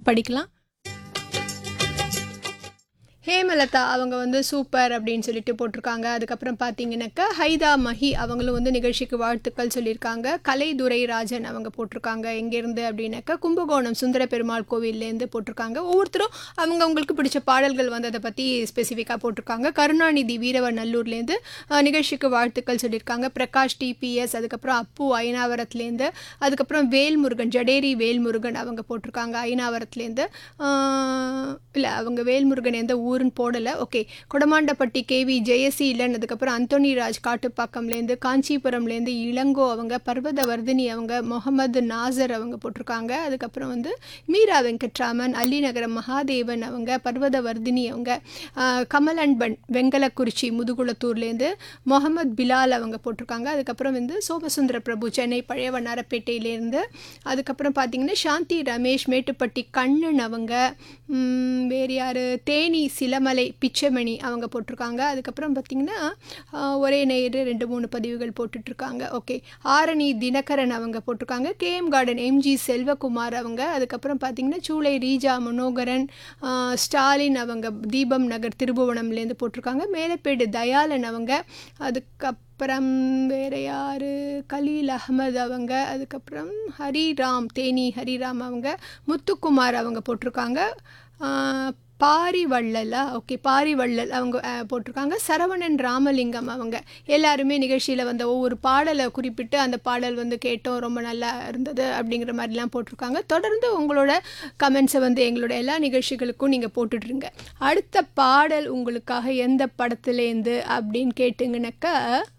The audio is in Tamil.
படிக்கலாம் ஹேமலதா அவங்க வந்து சூப்பர் அப்படின்னு சொல்லிட்டு போட்டிருக்காங்க அதுக்கப்புறம் பார்த்தீங்கன்னாக்கா ஹைதா மஹி அவங்களும் வந்து நிகழ்ச்சிக்கு வாழ்த்துக்கள் சொல்லியிருக்காங்க கலைதுரை ராஜன் அவங்க போட்டிருக்காங்க எங்கேருந்து அப்படின்னாக்கா கும்பகோணம் சுந்தர பெருமாள் கோவில்லேருந்து போட்டிருக்காங்க ஒவ்வொருத்தரும் அவங்க அவங்களுக்கு பிடிச்ச பாடல்கள் வந்து அதை பற்றி ஸ்பெசிஃபிக்காக போட்டிருக்காங்க கருணாநிதி வீரவர் நல்லூர்லேருந்து அஹ், நிகழ்ச்சிக்கு வாழ்த்துக்கள் சொல்லியிருக்காங்க பிரகாஷ் டிபிஎஸ் அதுக்கப்புறம் அப்பு ஐனாவரத்துலேருந்து அதுக்கப்புறம் வேல்முருகன் ஜடேரி வேல்முருகன் அவங்க போட்டிருக்காங்க ஐனாவரத்துலேருந்து இல்லை அவங்க வேல்முருகன் எந்த ஊருன்னு போடலை ஓகே கொடமாண்டப்பட்டி கேவி ஜெயசீலன் அதுக்கப்புறம் அந்தோனி ராஜ் காட்டுப்பாக்கம்லேருந்து காஞ்சிபுரம்லேருந்து இளங்கோ அவங்க பர்வதவர்தினி அவங்க முகமது நாசர் அவங்க போட்டிருக்காங்க அதுக்கப்புறம் வந்து மீரா வெங்கட்ராமன் அள்ளிநகரம் மகாதேவன் அவங்க பர்வதவர்தினி அவங்க ஆஹ், கமல் அன்பன் வெங்கலக்குறிச்சி முதுகுளத்தூர்லேருந்து முகமது பிலால் அவங்க போட்டிருக்காங்க அதுக்கப்புறம் வந்து சோமசுந்தர பிரபு சென்னை பழைய வண்ணாரப்பேட்டையிலேருந்து அதுக்கப்புறம் பார்த்தீங்கன்னா சாந்தி ரமேஷ் மேட்டுப்பட்டி கண்ணன் அவங்க ம், வேறு யார் தேனி சிலமலை பிச்சமணி அவங்க போட்டிருக்காங்க அதுக்கப்புறம் பார்த்தீங்கன்னா ஆஹ், ஒரே நேரு ரெண்டு மூணு பதிவுகள் போட்டுட்ருக்காங்க ஓகே ஆரணி தினகரன் அவங்க போட்டிருக்காங்க கேஎம் கார்டன் எம்ஜி செல்வகுமார் அவங்க அதுக்கப்புறம் பார்த்தீங்கன்னா சூளை ரீஜா மனோகரன் ஆஹ், ஸ்டாலின் அவங்க தீபம் நகர் திருபுவனம்லேருந்து போட்டிருக்காங்க மேலப்பேடு தயாளன் அவங்க அதுக்கப்புறம் வேறு யார் கலீல் அகமது அவங்க அதுக்கப்புறம் ஹரிராம் தேனி ஹரிராம் அவங்க முத்துக்குமார் அவங்க போட்டிருக்காங்க ஆஹ், பாரிவள்ளலா ஓகே பாரிவள்ளல் அவங்க அஹ், போட்டிருக்காங்க சரவணன் ராமலிங்கம் அவங்க எல்லாருமே நிகழ்ச்சியில் வந்த ஒவ்வொரு பாடலை குறிப்பிட்டு அந்த பாடல் வந்து கேட்டோம் ரொம்ப நல்லா இருந்தது அப்படிங்கிற மாதிரிலாம் போட்டிருக்காங்க தொடர்ந்து உங்களோட கமெண்ட்ஸை வந்து எங்களோட எல்லா நிகழ்ச்சிகளுக்கும் நீங்கள் போட்டுட்ருங்க அடுத்த பாடல் உங்களுக்காக எந்த படத்துலேருந்து அப்படின்னு கேட்டிங்கனாக்கா